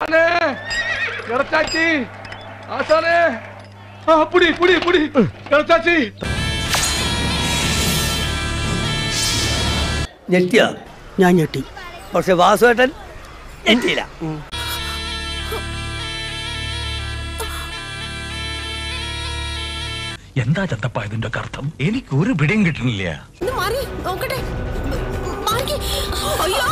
കിടച്ചാച്ചി ആശാനെ ആ പുടി പുടി പുടി കിടച്ചാച്ചി ഞെട്ടിയ ഞാൻ ഞെട്ടി പക്ഷെ വാസുവേട്ടൻ ഞെട്ടിയില്ല എന്താ ചത്തപ്പ ഇതിന്റെ അർത്ഥം എനിക്ക് ഒരു പിടിയും കിട്ടണില്ല ഒന്ന് മാറി നോക്കട്ടെ മാറി അയ്യോ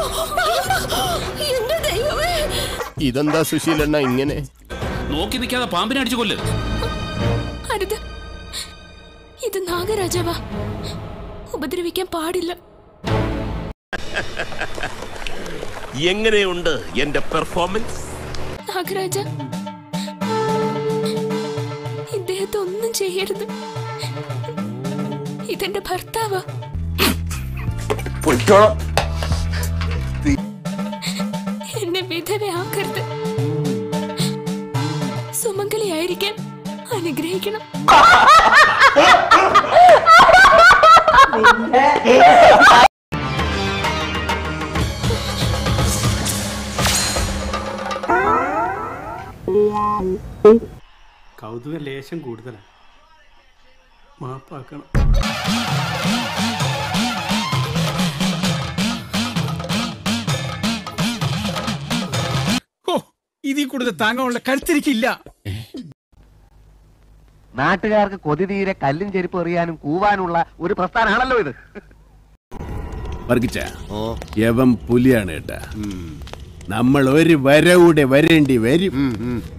എന്റെ ദൈവമേ ഇതെന്താ സുശീലണ്ണ ഇങ്ങനെ നോക്കി നിൽക്കാതെ പാമ്പിനെ അടിച്ചു കൊല്ല് അരുത് ഇത് നാഗരാജാവാ ഉപദ്രവിക്കാൻ പാടില്ല എങ്ങനെയുണ്ട് എന്റെ പെർഫോമൻസ് നാഗരാജ ഇദ്ദേഹത്തെ ഒന്നും ചെയ്യരുത് ഇതെന്റെ ഭർത്താവാ എന്നെ വിധവയാക്കരുത് സുമംഗലിയായിരിക്കാൻ അനുഗ്രഹിക്കണം കൗതുക ലേശം കൂടുതലാണ് മാപ്പാക്കണം ഇതിൽ കൂടുതൽ താങ്ങാനുള്ള കരുത്തിരിക്കില്ല നാട്ടുകാർക്ക് കൊതി തീരെ കല്ലും ചെരുപ്പ് എറിയാനും കൂവാനുള്ള ഒരു പ്രസ്ഥാനമാണല്ലോ ഇത് വർഗിച്ച യവം പുലിയാണ് കേട്ടാ നമ്മൾ ഒരു വരവൂടെ വരേണ്ടി വരും